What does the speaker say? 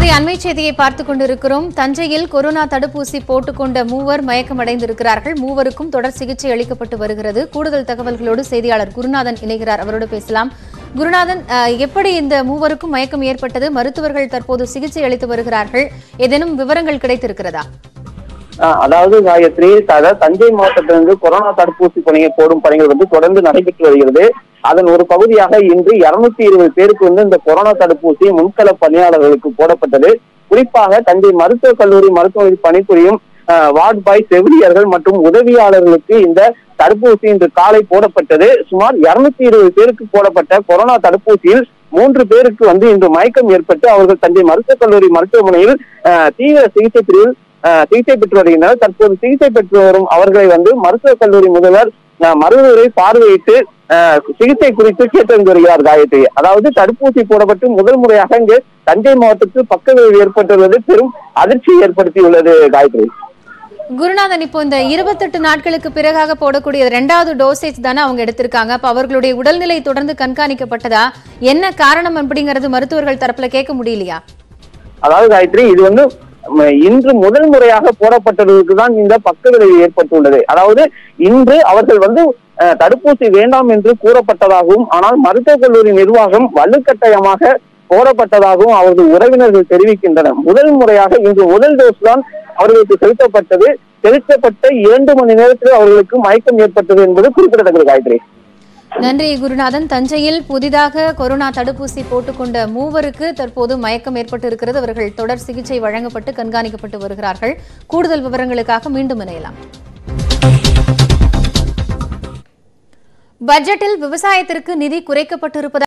தற்போதைய அண்மை செய்தியை பார்த்துக் கொண்டிருக்கிறோம் தஞ்சையில் கொரோனா தடுப்பூசி போட்டுக்கொண்ட மூவர் மயக்கமடைந்திருக்கிறார்கள் மூவருக்கும் தொடர் சிகிச்சை அளிக்கப்பட்டு வருகிறது கூடுதல் தகவல்களோடு செய்தியாளர் குருநாதன் இணைகிறார் அவரோடு பேசலாம் குருநாதன் அஹ், எப்படி இந்த மூவருக்கும் மயக்கம் ஏற்பட்டது மருத்துவர்கள் தற்போது சிகிச்சை அளித்து வருகிறார்கள் ஏதேனும் விவரங்கள் கிடைத்திருக்கிறதா ஆஹ் அதாவது காயத்ரி அதாவது தஞ்சை மாவட்டத்திலிருந்து கொரோனா தடுப்பூசி பணியை போடும் பணிகள் வந்து தொடர்ந்து நடைபெற்று வருகிறது அதன் ஒரு பகுதியாக இன்று இருநூத்தி இருபது பேருக்கு வந்து இந்த கொரோனா தடுப்பூசி முன்கள பணியாளர்களுக்கு போடப்பட்டது குறிப்பாக தஞ்சை மருத்துவக் கல்லூரி மருத்துவமனையில் பணிபுரியும் ஆஹ், வார்டு பாய் செவிலியர்கள் மற்றும் உதவியாளர்களுக்கு இந்த தடுப்பூசி இன்று காலை போடப்பட்டது சுமார் இருநூத்தி இருபது பேருக்கு போடப்பட்ட கொரோனா தடுப்பூசியில் மூன்று பேருக்கு வந்து இன்று மயக்கம் ஏற்பட்டு அவர்கள் தஞ்சை மருத்துவக் கல்லூரி மருத்துவமனையில் ஆஹ், தீவிர சிகிச்சை பிரிவில் ஆஹ் சிகிச்சை பெற்று வருகின்றனர் தற்போது சிகிச்சை பெற்று வரும் அவர்களை வந்து மருத்துவக் கல்லூரி முதல்வர் ஆஹ் மருத்துவரை பார்வையிட்டு ஆஹ் சிகிச்சை குறித்து கேட்டறிந்து வருகிறார் காயத்ரி அதாவது தடுப்பூசி போடப்பட்டு முதல் முறையாக இங்கு தஞ்சை மாவட்டத்தில் பக்க விளைவு ஏற்பட்டுள்ளது பெரும் அதிர்ச்சியை ஏற்படுத்தியுள்ளது காயத்ரி குருநாதன் இப்போ இந்த இருபத்தெட்டு நாட்களுக்கு பிறகாக போடக்கூடிய இரண்டாவது டோசேஜ் தானே அவங்க எடுத்திருக்காங்க அப்ப அவர்களுடைய உடல்நிலை தொடர்ந்து கண்காணிக்கப்பட்டதா என்ன காரணம் அப்படிங்கறது மருத்துவர்கள் தரப்புல கேட்க முடியலையா அதாவது காயத்ரி இது வந்து ம, இன்று முதல் முறையாக போடப்பட்டதற்கு தான் இந்த பக்க விளைவு ஏற்பட்டுள்ளது அதாவது இன்று அவர்கள் வந்து அஹ், தடுப்பூசி வேண்டாம் என்று கூறப்பட்டதாகவும் ஆனால் மருத்துவக் கல்லூரி நிர்வாகம் வலுக்கட்டாயமாக போடப்பட்டதாகவும் அவரது உறவினர்கள் தெரிவிக்கின்றனர் முதல் முறையாக இன்று முதல் டோஸ் தான் அவர்களுக்கு செலுத்தப்பட்டது செலுத்தப்பட்ட இரண்டு மணி நேரத்தில் அவர்களுக்கு மயக்கம் ஏற்பட்டது என்பது குறிப்பிடத்தக்கது காயத்ரி நன்றி குருநாதன் தஞ்சையில் புதிதாக கொரோனா தடுப்பூசி போட்டுக்கொண்ட மூவருக்கு தற்போது மயக்கம் ஏற்பட்டு இருக்கிறது அவர்கள் தொடர் சிகிச்சை வழங்கப்பட்டு கண்காணிக்கப்பட்டு வருகிறார்கள் கூடுதல் விவரங்களுக்காக மீண்டும் இணையலாம் பட்ஜெட்டில் விவசாயத்திற்கு நிதி குறைக்கப்பட்டிருப்பதாக